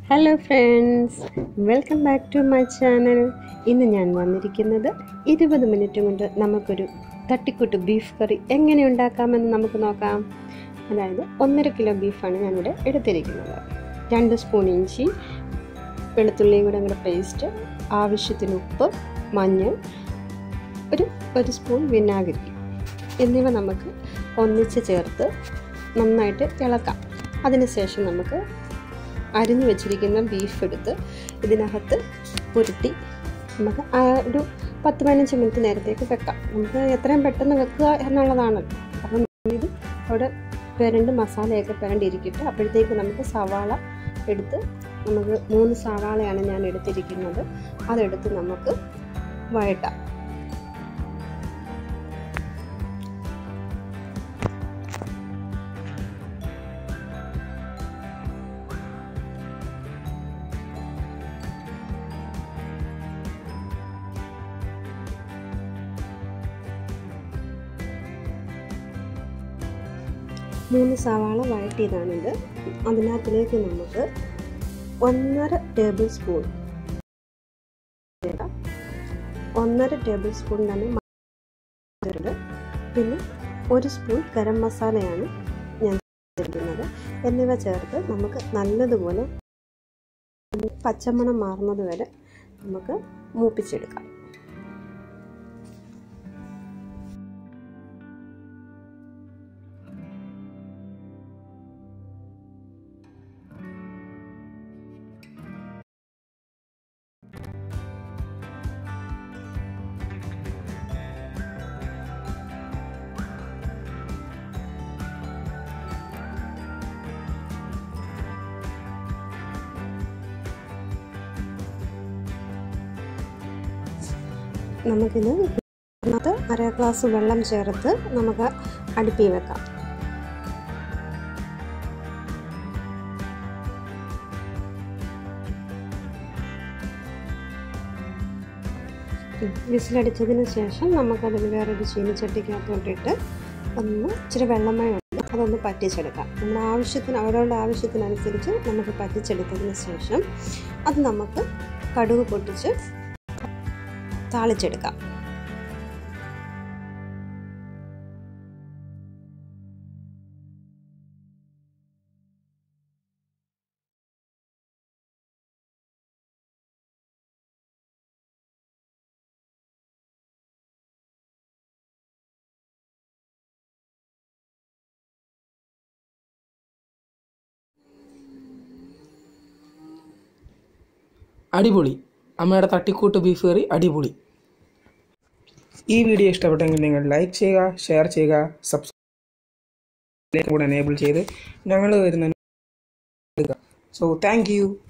hello friends welcome back to my channel ഇന്ന് ഞാൻ വന്നിരിക്കുന്നത് ഇരുപത് മിനിറ്റ് കൊണ്ട് നമുക്കൊരു തട്ടിക്കൂട്ട് ബീഫ് കറി എങ്ങനെ ഉണ്ടാക്കാമെന്ന് നമുക്ക് നോക്കാം അതായത് ഒന്നര കിലോ ബീഫാണ് ഞാനിവിടെ എടുത്തിരിക്കുന്നത് രണ്ട് സ്പൂൺ ഇഞ്ചി വെളുത്തുള്ളിയും കൂടെ കൂടെ പേസ്റ്റ് ആവശ്യത്തിന് ഉപ്പ് മഞ്ഞൾ ഒരു ഒരു സ്പൂൺ വിനാഗിരി എന്നിവ നമുക്ക് ഒന്നിച്ച് ചേർത്ത് നന്നായിട്ട് ഇളക്കാം അതിനുശേഷം നമുക്ക് അരിഞ്ഞു വെച്ചിരിക്കുന്ന ബീഫ് എടുത്ത് ഇതിനകത്ത് പുരട്ടി നമുക്ക് ആ ഒരു പത്ത് പതിനഞ്ച് മിനിറ്റ് നേരത്തേക്ക് വെക്കാം നമുക്ക് എത്രയും പെട്ടെന്ന് വെക്കുക എന്നുള്ളതാണ് അപ്പം ഇത് അവിടെ പുരണ്ട് മസാലയൊക്കെ പുരണ്ടിരിക്കട്ടെ അപ്പോഴത്തേക്ക് നമുക്ക് സവാള എടുത്ത് നമുക്ക് മൂന്ന് സവാളയാണ് ഞാൻ എടുത്തിരിക്കുന്നത് അതെടുത്ത് നമുക്ക് വഴട്ടാം മൂന്ന് സവാള വഴറ്റിയതാണിത് അതിനകത്തിലേക്ക് നമുക്ക് ഒന്നര ടേബിൾ സ്പൂൺ ഒന്നര ടേബിൾ സ്പൂൺ തന്നെ മഞ്ഞൾ പിന്നെ ഒരു സ്പൂൺ ഗരം മസാലയാണ് ഞാൻ ചേർക്കുന്നത് എന്നിവ ചേർത്ത് നമുക്ക് നല്ലതുപോലെ പച്ചമണം മാറുന്നത് വരെ നമുക്ക് മൂപ്പിച്ചെടുക്കാം നമുക്കിത് അതിനകത്ത് അര ഗ്ലാസ് വെള്ളം ചേർത്ത് നമുക്ക് അടുപ്പിൽ വെക്കാം വിസിലടിച്ചതിന് ശേഷം നമുക്കതിൽ വേറൊരു ചീനിച്ചട്ടിക്കകത്തോട്ടിട്ട് ഒന്ന് ഇച്ചിരി വെള്ളമയുണ്ട് അതൊന്ന് പറ്റിച്ചെടുക്കാം നമ്മുടെ ആവശ്യത്തിന് അവരവരുടെ ആവശ്യത്തിനനുസരിച്ച് നമുക്ക് പറ്റിച്ചെടുത്തതിന് ശേഷം അത് നമുക്ക് കടുക് പൊട്ടിച്ച് താളിച്ചെടുക്കാം അടിപൊളി അമ്മയുടെ തട്ടിക്കൂട്ട് ബീഫ് കറി അടിപൊളി ഈ വീഡിയോ ഇഷ്ടപ്പെട്ടെങ്കിൽ നിങ്ങൾ ലൈക്ക് ചെയ്യുക ഷെയർ ചെയ്യുക സബ്സ്ക്രൈബ് കൂടെ എനേബിൾ ചെയ്ത് ഞങ്ങൾ വരുന്ന സോ താങ്ക് യു